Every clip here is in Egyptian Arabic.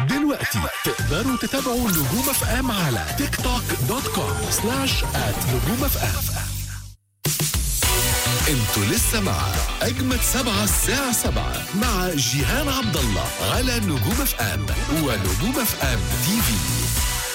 دلوقتي تقدروا تتابعوا نجوم اف ام على تيك توك دوت كوم سلاش ات نجوم اف ام انتوا لسه مع اجمد سبعة الساعة سبعة مع جيهان عبد الله على نجوم اف ام ونجوم اف ام تي في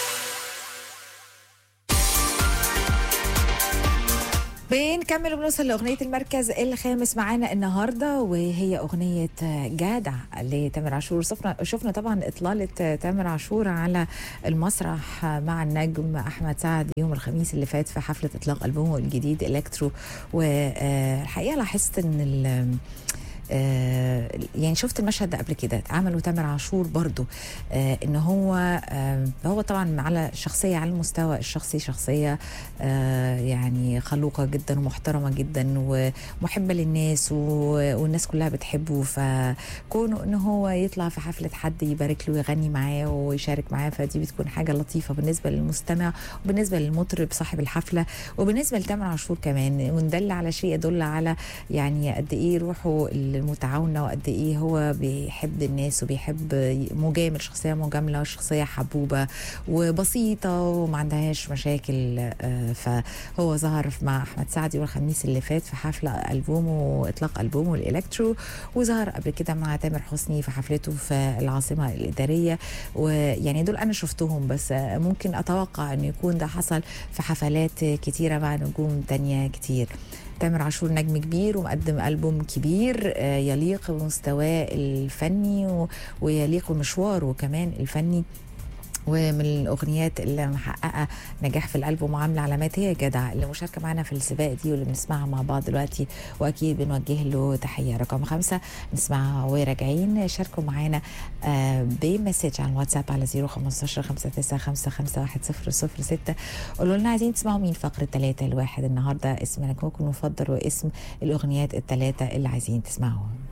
بنكمل وبنوصل لأغنية المركز الخامس معانا النهاردة وهي أغنية جادع لتامر عاشور شفنا شفنا طبعا إطلالة تامر عاشور على المسرح مع النجم أحمد سعد يوم الخميس اللي فات في حفلة إطلاق ألبومه الجديد إلكترو والحقيقة لاحظت إن ال- آه، يعني شفت المشهد ده قبل كده اتعمل تامر عاشور برضو آه ان هو آه هو طبعا على شخصيه على المستوى الشخصي شخصيه آه يعني خلوقه جدا ومحترمه جدا ومحبه للناس و- والناس كلها بتحبه فكونه ان هو يطلع في حفله حد يبارك له ويغني معاه ويشارك معاه فدي بتكون حاجه لطيفه بالنسبه للمستمع وبالنسبه للمطرب صاحب الحفله وبالنسبه لتامر عاشور كمان وندل على شيء يدل على يعني قد ايه روحه المتعاونه وقد ايه هو بيحب الناس وبيحب مجامل شخصيه مجامله وشخصيه حبوبه وبسيطه وما عندهاش مشاكل آه، فهو ظهر مع احمد سعد يوم الخميس اللي فات في حفله البومه اطلاق البومه الالكترو وظهر قبل كده مع تامر حسني في حفلته في العاصمه الاداريه ويعني دول انا شفتهم بس آه، ممكن اتوقع انه يكون ده حصل في حفلات كتيره مع نجوم تانية كتير تامر عاشور نجم كبير ومقدم ألبوم كبير آه، يليق بمستواه الفني و- ويليق بمشواره كمان الفني ومن الاغنيات اللي محققه نجاح في الالبوم وعامله علامات هي جدع اللي مشاركه معانا في السباق دي واللي بنسمعها مع بعض دلوقتي واكيد بنوجه له تحيه رقم خمسة نسمعها وراجعين شاركوا معانا آه، بمسج على الواتساب على 015 5955 100 قولوا لنا عايزين تسمعوا مين فقره ثلاثة الواحد النهارده اسم نجمكم المفضل واسم الاغنيات الثلاثه اللي عايزين تسمعوهم